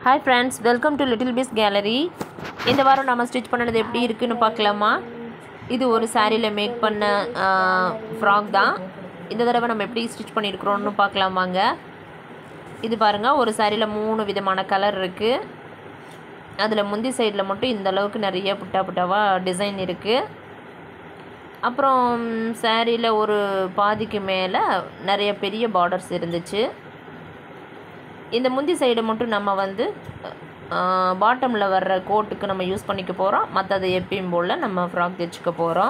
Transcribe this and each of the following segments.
hi friends welcome to little piece gallery இந்த வாரம் நம்ம ஸ்டிச் பண்ணது எப்படி இருக்குன்னு பார்க்கலாமா இது ஒரு சாரியில் மேக் பண்ண ஃப்ராக் தான் இந்த தடவை நம்ம எப்படி ஸ்டிச் பண்ணியிருக்கிறோன்னு பார்க்கலாமாங்க இது பாருங்கள் ஒரு சாரியில் மூணு விதமான கலர் இருக்குது அதில் முந்தி சைடில் மட்டும் இந்த அளவுக்கு நிறைய புட்டா புட்டாவாக டிசைன் இருக்குது அப்புறம் சாரியில் ஒரு பாதிக்கு மேலே நிறைய பெரிய பார்டர்ஸ் இருந்துச்சு இந்த முந்தி சைடு மட்டும் நம்ம வந்து பாட்டமில் வர்ற கோட்டுக்கு நம்ம யூஸ் பண்ணிக்க போகிறோம் மற்றது எப்பயும் போல் நம்ம ஃப்ராக் தைச்சிக்க போகிறோம்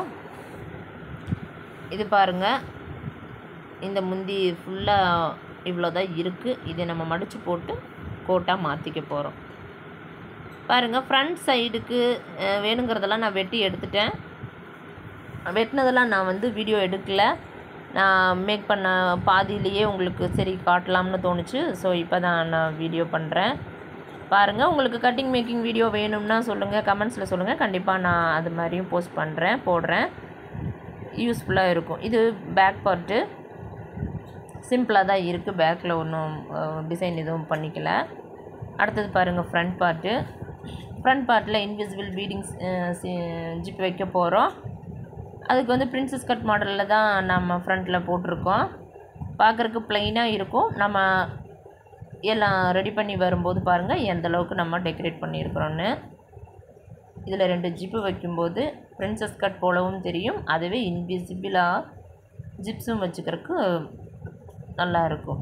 இது பாருங்கள் இந்த முந்தி ஃபுல்லாக இவ்வளோ தான் இருக்குது இதை நம்ம மடித்து போட்டு கோட்டாக மாற்றிக்க போகிறோம் பாருங்கள் ஃப்ரண்ட் சைடுக்கு வேணுங்கிறதெல்லாம் நான் வெட்டி எடுத்துட்டேன் வெட்டினதெல்லாம் நான் வந்து வீடியோ எடுக்கலை நான் மேக் பண்ண பாதியிலேயே உங்களுக்கு சரி காட்டலாம்னு தோணுச்சு ஸோ இப்போ தான் நான் வீடியோ பண்ணுறேன் பாருங்கள் உங்களுக்கு கட்டிங் மேக்கிங் வீடியோ வேணும்னா சொல்லுங்கள் கமெண்ட்ஸில் சொல்லுங்கள் கண்டிப்பாக நான் அது மாதிரியும் போஸ்ட் பண்ணுறேன் போடுறேன் யூஸ்ஃபுல்லாக இருக்கும் இது பேக் பார்ட்டு சிம்பிளாக தான் இருக்குது பேக்கில் ஒன்றும் டிசைன் எதுவும் பண்ணிக்கல அடுத்தது பாருங்கள் ஃப்ரண்ட் பார்ட்டு ஃப்ரண்ட் பார்ட்டில் இன்விசிபிள் பீடிங்ஸ் ஜிப் வைக்க போகிறோம் அதுக்கு வந்து பிரின்சஸ் கட் மாடலில் தான் நம்ம ஃப்ரண்ட்டில் போட்டிருக்கோம் பார்க்குறக்கு ப்ளைனாக இருக்கும் நம்ம எல்லாம் ரெடி பண்ணி வரும்போது பாருங்கள் எந்த அளவுக்கு நம்ம டெக்கரேட் பண்ணியிருக்கிறோன்னு இதில் ரெண்டு ஜிப்பு வைக்கும்போது பிரின்சஸ் கட் போலவும் தெரியும் அதுவே இன்விசிபிளாக ஜிப்ஸும் வச்சுக்கிறதுக்கு நல்லா இருக்கும்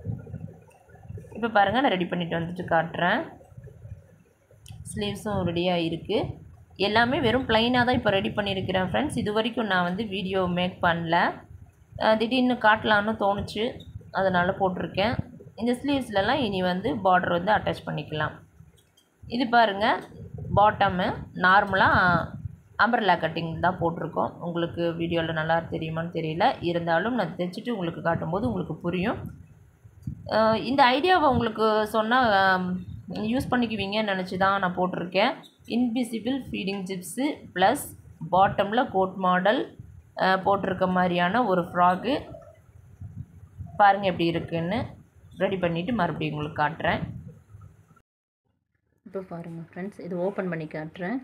இப்போ பாருங்கள் நான் ரெடி பண்ணிட்டு வந்துட்டு காட்டுறேன் ஸ்லீவ்ஸும் ரெடியாக இருக்குது எல்லாமே வெறும் ப்ளைனாக தான் இப்போ ரெடி பண்ணியிருக்கிறேன் ஃப்ரெண்ட்ஸ் இது வரைக்கும் நான் வந்து வீடியோ மேக் பண்ணல திடீர்னு காட்டலான்னு தோணுச்சு அதனால் போட்டிருக்கேன் இந்த ஸ்லீவ்ஸ்லலாம் இனி வந்து பார்டர் வந்து அட்டாச் பண்ணிக்கலாம் இது பாருங்கள் பாட்டமு நார்மலாக அம்பர்லா கட்டிங் தான் போட்டிருக்கோம் உங்களுக்கு வீடியோவில் நல்லா தெரியுமான்னு தெரியல இருந்தாலும் நான் தைச்சிட்டு உங்களுக்கு காட்டும்போது உங்களுக்கு புரியும் இந்த ஐடியாவை உங்களுக்கு சொன்னால் யூஸ் பண்ணிக்குவீங்கன்னு நினச்சி தான் நான் போட்டிருக்கேன் இன்விசிபிள் ஃபீடிங் ஜிப்ஸு ப்ளஸ் பாட்டமில் கோட் மாடல் போட்டிருக்க மாதிரியான ஒரு ஃப்ராகு பாருங்கள் எப்படி இருக்குன்னு ரெடி பண்ணிவிட்டு மறுபடியும் உங்களுக்கு காட்டுறேன் இப்போ பாருங்கள் ஃப்ரெண்ட்ஸ் இது ஓப்பன் பண்ணி காட்டுறேன்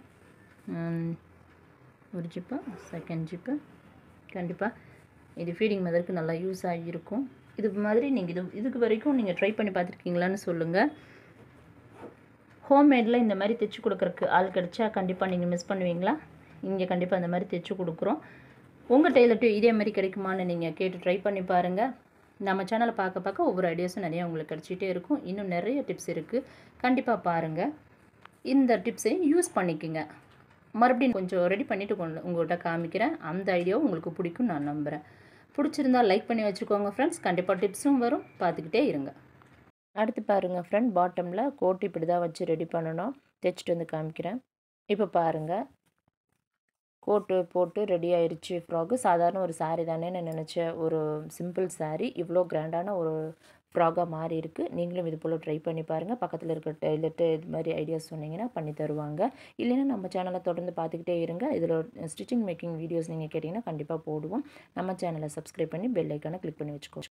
ஒரு ஜிப்பு செகண்ட் ஜிப்பு கண்டிப்பாக இது ஃபீடிங் மெதற்கு நல்லா யூஸ் ஆகியிருக்கும் இது மாதிரி நீங்கள் இது இதுக்கு வரைக்கும் நீங்கள் ட்ரை பண்ணி பார்த்துருக்கீங்களான்னு சொல்லுங்கள் ஹோம்மேடில் இந்த மாதிரி தைச்சி கொடுக்குறக்கு ஆள் கிடச்சா கண்டிப்பாக நீங்கள் மிஸ் பண்ணுவீங்களா இங்கே கண்டிப்பாக இந்த மாதிரி தைச்சி கொடுக்குறோம் உங்கள் டெய்லர்ட்டும் இதே மாதிரி கிடைக்குமான்னு நீங்கள் கேட்டு ட்ரை பண்ணி பாருங்கள் நம்ம சேனலை பார்க்க பார்க்க ஒவ்வொரு ஐடியாஸும் நிறையா உங்களுக்கு கிடச்சிட்டே இருக்கும் இன்னும் நிறைய டிப்ஸ் இருக்குது கண்டிப்பாக பாருங்கள் இந்த டிப்ஸையும் யூஸ் பண்ணிக்கோங்க மறுபடியும் கொஞ்சம் ரெடி பண்ணிவிட்டு கொண்டு உங்கள்கிட்ட காமிக்கிறேன் அந்த ஐடியாவும் உங்களுக்கு பிடிக்கும் நான் நம்புகிறேன் பிடிச்சிருந்தா லைக் பண்ணி வச்சுக்கோங்க ஃப்ரெண்ட்ஸ் கண்டிப்பாக டிப்ஸும் வரும் பார்த்துக்கிட்டே இருங்க அடுத்து பாருங்கள் ஃப்ரெண்ட் பாட்டமில் கோட் இப்படி தான் வச்சு ரெடி பண்ணணும் தைச்சிட்டு வந்து காமிக்கிறேன் இப்போ பாருங்கள் கோட்டு போட்டு ரெடி ஆயிடுச்சு ஃப்ராக்கு சாதாரண ஒரு சாரீ தானே நான் நினச்ச ஒரு சிம்பிள் சாரீ இவ்வளோ கிராண்டான ஒரு ஃப்ராகாக மாறி இருக்குது நீங்களும் இது போல் ட்ரை பண்ணி பாருங்கள் பக்கத்தில் இருக்க டெய்லர்ட்டு இது மாதிரி ஐடியாஸ் சொன்னீங்கன்னா பண்ணி தருவாங்க இல்லைன்னா நம்ம சேனலை தொடர்ந்து பார்த்துக்கிட்டே இருங்க இதில் ஸ்டிச்சிங் மேக்கிங் வீடியோஸ் நீங்கள் கேட்டிங்கன்னா கண்டிப்பாக போடுவோம் நம்ம சேனலை சப்ஸ்கிரைப் பண்ணி பெல் ஐக்கானை கிளிக் பண்ணி வச்சுக்கோ